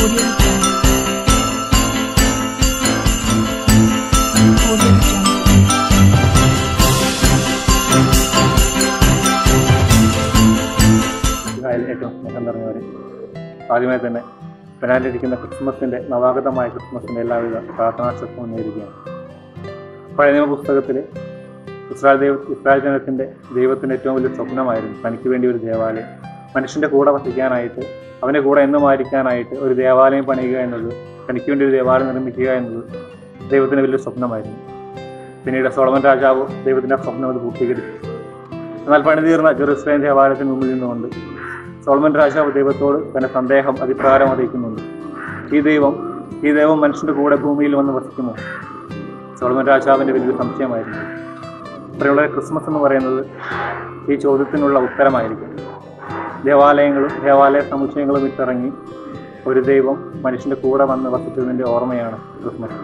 Audio Jungle. Audio Jungle. Israel ഏറ്റവും സ്നേഹം നിറഞ്ഞവരെ ആദ്യമായി തന്നെ വരാനിരിക്കുന്ന ക്രിസ്മസിന്റെ നവാഗതമായ ക്രിസ്മസിന്റെ എല്ലാവിധ പ്രാർത്ഥനാശക്തവും നേരുകയാണ് പഴയ നിയമ പുസ്തകത്തിൽ ഇസ്രായേൽ ദൈവ ഇസ്രായേൽ ജനത്തിന്റെ ദൈവത്തിന്റെ ഏറ്റവും വലിയ സ്വപ്നമായിരുന്നു തനിക്ക് വേണ്ടി ഒരു ദേവാലയം മനുഷ്യന്റെ കൂടെ വസിക്കാനായിട്ട് അവന്റെ കൂടെ എന്നും ആയിരിക്കാനായിട്ട് ഒരു ദേവാലയം പണിയുക എന്നത് തനിക്ക് വേണ്ടി ഒരു ദേവാലയം നിർമ്മിക്കുക എന്നത് ദൈവത്തിന്റെ വലിയ സ്വപ്നമായിരുന്നു പിന്നീട് സോളമൻ രാജാവ് ദൈവത്തിന്റെ ആ സ്വപ്നം അത് പൂർത്തീകരിച്ചു എന്നാൽ പണിതീർന്ന ജെറുസലേം ദേവാലയത്തിന് മുമ്പിൽ നിന്നുകൊണ്ട് സോൾമൻ രാജാവ് ദൈവത്തോട് തന്റെ സന്ദേഹം അതിപ്രകാരം അറിയിക്കുന്നുണ്ട് ഈ ദൈവം ഈ ദൈവം മനുഷ്യന്റെ കൂടെ ഭൂമിയിൽ വന്ന് വസിക്കുമോ സോൾമൻ രാജാവിന്റെ വലിയൊരു സംശയമായിരുന്നു ഇത്രയുള്ള ക്രിസ്മസ് എന്ന് പറയുന്നത് ഈ ചോദ്യത്തിനുള്ള ഉത്തരമായിരിക്കും ദേവാലയങ്ങളും ദേവാലയ സമുച്ചയങ്ങളും വിട്ടിറങ്ങി ഒരു ദൈവം മനുഷ്യന്റെ കൂടെ വന്ന് വസിച്ചതിന്റെ ഓർമ്മയാണ് ക്രിസ്മസ്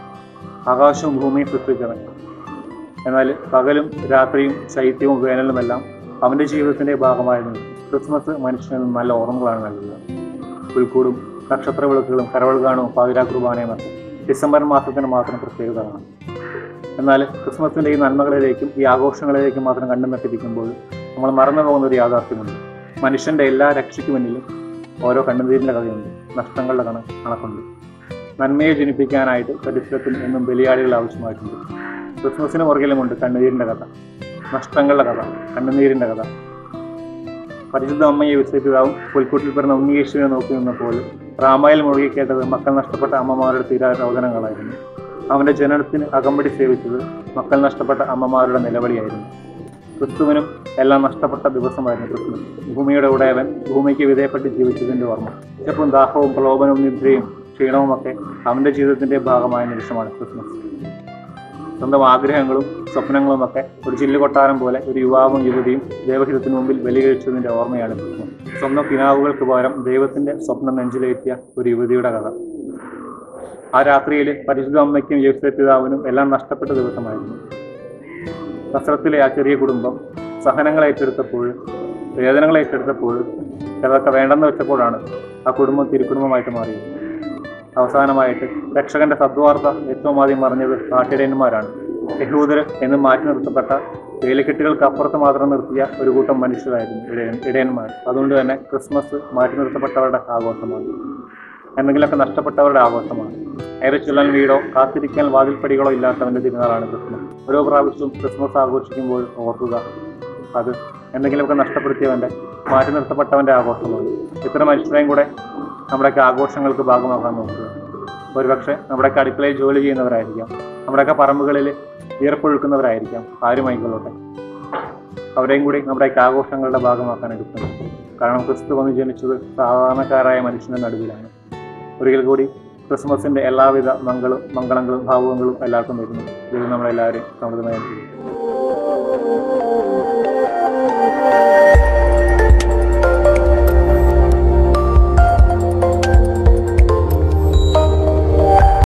ആകാശവും ഭൂമിയും സൃഷ്ടിച്ചവൻ എന്നാൽ പകലും രാത്രിയും ശൈത്യവും വേനലുമെല്ലാം അവന്റെ ജീവിതത്തിന്റെ ഭാഗമായിരുന്നു ക്രിസ്മസ് മനുഷ്യന് നല്ല ഓർമ്മകളാണ് നൽകുക പുൽക്കൂടും നക്ഷത്ര വിളക്കുകളും കരവൾ കാണും പാതിരാ കുർബാനയും ഒക്കെ ഡിസംബർ മാസത്തിന് മാത്രം പ്രത്യേകത കാണാം എന്നാൽ ക്രിസ്മസിന്റെ ഈ നന്മകളിലേക്കും ഈ ആഘോഷങ്ങളിലേക്കും മാത്രം കണ്ണു നട്ടിരിക്കുമ്പോൾ നമ്മൾ മറന്നു പോകുന്ന ഒരു യാഥാർത്ഥ്യമുണ്ട് മനുഷ്യന്റെ എല്ലാ രക്ഷയ്ക്ക് മുന്നിലും ഓരോ കണ്ണുനീരിന്റെ കഥയുണ്ട് നഷ്ടങ്ങളുടെ കണ കണക്കുണ്ട് നന്മയെ ജനിപ്പിക്കാനായിട്ട് പരിസരത്തിൽ എന്നും ബലിയാടികൾ ആവശ്യമായിട്ടുണ്ട് ക്രിസ്മസിന് പുറകിലുമുണ്ട് കണ്ണുനീരിന്റെ കഥ നഷ്ടങ്ങളുടെ കഥ കണ്ണുനീരിന്റെ കഥ പരിശുദ്ധ അമ്മയെ വിശ്വസിതാവും പുൽക്കൂട്ടിൽ പിറന്ന ഉണ്ണിയേശുവിനെ നോക്കി നിന്നപ്പോൾ റാമായിൽ മുഴുകി കേട്ടത് മക്കൾ നഷ്ടപ്പെട്ട അമ്മമാരുടെ തീരാ രോദനങ്ങളായിരുന്നു അവന്റെ ജനനത്തിന് അകമ്പടി സേവിച്ചത് മക്കൾ നഷ്ടപ്പെട്ട അമ്മമാരുടെ നിലവിളിയായിരുന്നു ക്രിസ്തുവിനും എല്ലാം നഷ്ടപ്പെട്ട ദിവസമായിരുന്നു ക്രിസ്മസ് ഭൂമിയുടെ ഉടയവൻ ഭൂമിക്ക് വിധേയപ്പെട്ട് ജീവിച്ചതിന്റെ ഓർമ്മ ചെപ്പും ദാഹവും പ്രലോഭനവും നിദ്രയും ക്ഷീണവുമൊക്കെ അവന്റെ ജീവിതത്തിന്റെ ഭാഗമായ നിമിഷമാണ് ക്രിസ്മസ് സ്വന്തം ആഗ്രഹങ്ങളും സ്വപ്നങ്ങളും ഒക്കെ ഒരു ചില്ലുകൊട്ടാരം പോലെ ഒരു യുവാവും യുവതിയും ദൈവഹിതത്തിനു മുമ്പിൽ ബലികഴിച്ചതിന്റെ ഓർമ്മയാണ് ക്രിസ്മസ് സ്വന്തം പിനാവുകൾക്ക് പകരം ദൈവത്തിന്റെ സ്വപ്നം നെഞ്ചിലേറ്റിയ ഒരു യുവതിയുടെ കഥ ആ രാത്രിയിൽ പരിശുദ്ധ അമ്മയ്ക്കും യേശുദ പിതാവിനും എല്ലാം നഷ്ടപ്പെട്ട ദിവസമായിരുന്നു നസ്രത്തിലെ ആ ചെറിയ കുടുംബം സഹനങ്ങൾ ഏറ്റെടുത്തപ്പോൾ വേദനകൾ ഏറ്റെടുത്തപ്പോൾ ചിലതൊക്കെ വേണ്ടെന്ന് വെച്ചപ്പോഴാണ് ആ കുടുംബം തിരുക്കുടുംബമായിട്ട് മാറിയത് അവസാനമായിട്ട് രക്ഷകന്റെ സദ്വാർത്ത ഏറ്റവും ആദ്യം പറഞ്ഞത് നാട്ടിടയന്മാരാണ് യഹൂദർ എന്ന് മാറ്റി നിർത്തപ്പെട്ട വേലിക്കെട്ടുകൾക്ക് അപ്പുറത്ത് മാത്രം നിർത്തിയ ഒരു കൂട്ടം മനുഷ്യരായിരുന്നു ഇടയൻ ഇടയന്മാർ അതുകൊണ്ട് തന്നെ ക്രിസ്മസ് മാറ്റി നിർത്തപ്പെട്ടവരുടെ ആഘോഷമാണ് എന്തെങ്കിലുമൊക്കെ നഷ്ടപ്പെട്ടവരുടെ ആഘോഷമാണ് ഏറെ ചൊല്ലാൻ വീടോ കാത്തിരിക്കാൻ വാതിൽപ്പടികളോ ഇല്ലാത്തവന്റെ തിരുനാളാണ് ക്രിസ്മസ് ഓരോ പ്രാവശ്യവും ക്രിസ്മസ് ആഘോഷിക്കുമ്പോൾ ഓർക്കുക അത് എന്തെങ്കിലുമൊക്കെ നഷ്ടപ്പെടുത്തിയവന്റെ മാറ്റി നിർത്തപ്പെട്ടവന്റെ ആഘോഷമാണ് ഇത്തരം മനുഷ്യരെയും കൂടെ നമ്മുടെയൊക്കെ ആഘോഷങ്ങൾക്ക് ഭാഗമാക്കാൻ നോക്കുക ഒരുപക്ഷെ നമ്മുടെയൊക്കെ അടുക്കളയിൽ ജോലി ചെയ്യുന്നവരായിരിക്കാം നമ്മുടെയൊക്കെ പറമ്പുകളിൽ ഈർപ്പൊഴുക്കുന്നവരായിരിക്കാം ആരുമായിക്കൊള്ളട്ടെ അവരെയും കൂടി നമ്മുടെയൊക്കെ ആഘോഷങ്ങളുടെ ഭാഗമാക്കാൻ എടുക്കുന്നു കാരണം ക്രിസ്തു വന്ന് ജനിച്ചത് സാധാരണക്കാരായ മനുഷ്യന്റെ നടുവിലാണ് ഒരിക്കൽ കൂടി ക്രിസ്മസിന്റെ എല്ലാവിധ മംഗളും മംഗളങ്ങളും ഭാവങ്ങളും എല്ലാവർക്കും വരുന്നു ഇത് നമ്മളെല്ലാവരെയും സമൃദ്ധമായി അനുഗ്രഹിക്കട്ടെ.